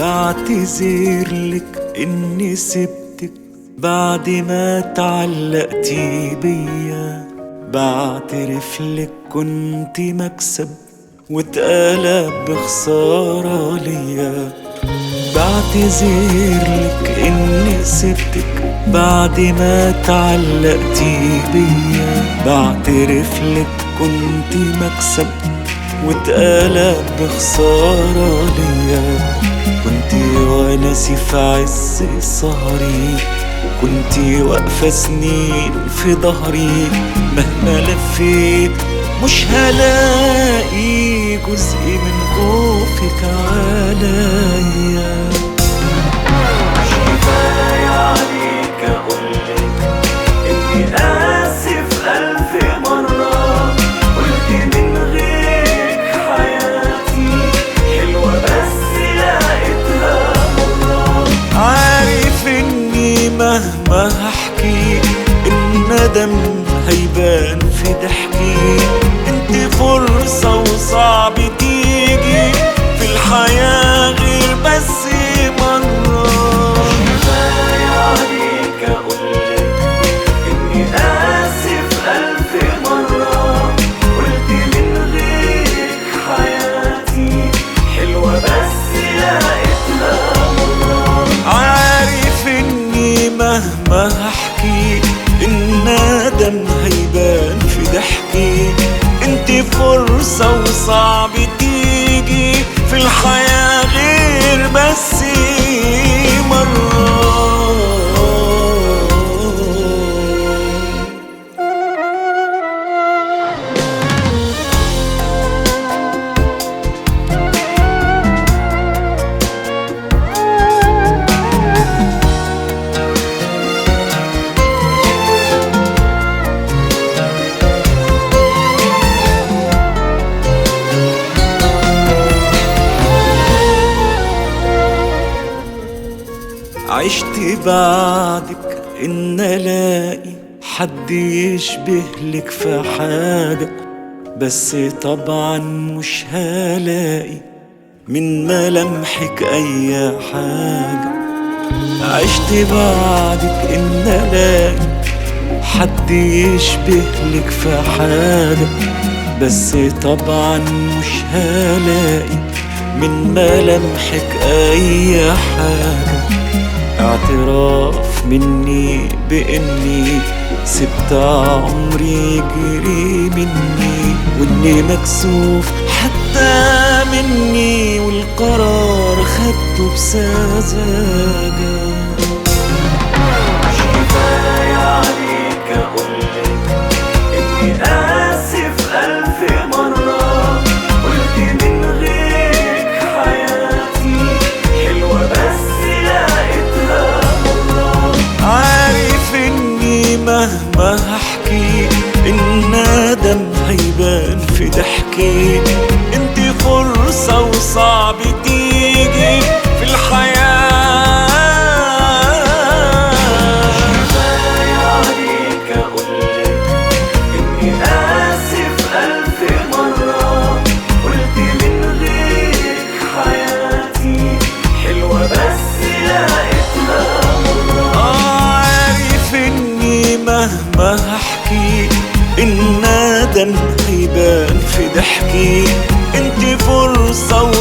بعتذر لك اني سبتك بعد ما تعلقتي بيا بعترف لك كنت مكسب واتقلب بخسارة ليا بعتذر لك اني سبتك بعد ما تعلقتي بيا بعترف لك كنت مكسب واتقلب بخسارة ليا كنت وناسي في عز سهري كنت واقفة سنين في ظهري مهما لفيت مش هلاقي جزء من خوفك عليا كفاية عليك أقولك إني آسف ألف مرة قلت من غيرك حياتي حلوة بس لقيتها مرة عارف إني مهما هحكي الندم هيبان في ضحكي انت فرصة وصعب تيجي في الحياة غير بس مرة كفاية عليك أقولك إني آسف ألف مرة قلت من غيرك حياتي حلوة بس لقيتها مرة عارف إني مهما هحكي الندم هيبان في ضحكي انت فرصة وصعب تيجي في الحياة غير بس مرة عشت بعدك ان الاقي حد يشبه لك في حاجة بس طبعا مش هلاقي من ملامحك اي حاجة عشت بعدك ان الاقي حد يشبه لك في حاجة بس طبعا مش هلاقي من ملامحك اي حاجة اعتراف مني باني سبت عمري يجري مني واني مكسوف حتى مني والقرار خدته بسذاجة كفاية عليك أقولك إني آسف ألف مرة قلت من غيرك حياتي حلوة بس لقيتها مرة عارف إني مهما هحكي الندم هيبان في ضحكي انت فرصة وصعب تيجي في الحياة كفاية عليك أقولك إني آسف ألف مرة قلت من غيرك حياتي حلوة بس لقيتها مرة عارف إني مهما هحكي الندم هيبان في ضحكي انت فرصة